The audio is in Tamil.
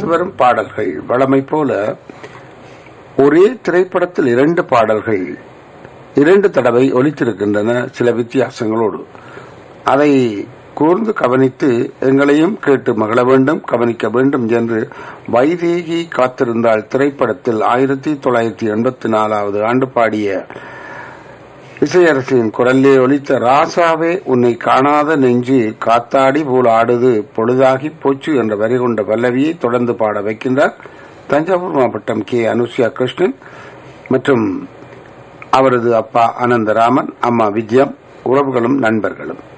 ஒலித்து வரும் பாடல்கள் வழமை போல ஒரே திரைப்படத்தில் இரண்டு பாடல்கள் இரண்டு தடவை ஒலித்திருக்கின்றன சில வித்தியாசங்களோடு அதை கூர்ந்து கவனித்து எங்களையும் கேட்டு மகிழ வேண்டும் கவனிக்க வேண்டும் என்று வைதேகி காத்திருந்தாள் திரைப்படத்தில் ஆயிரத்தி தொள்ளாயிரத்தி எண்பத்தி நாலாவது ஆண்டு பாடிய இசையரசின் குரலிலே ஒலித்த ராசாவே உன்னை காணாத நெஞ்சு காத்தாடி போல் ஆடுது பொழுதாகி போச்சு என்ற வரி கொண்ட பல்லவியை தொடர்ந்து பாட வைக்கின்றார் தஞ்சாவூர் மாவட்டம் கே அனுஷ்யா கிருஷ்ணன் மற்றும் அவரது அப்பா அனந்தராமன் அம்மா விஜயம் உறவுகளும் நண்பர்களும்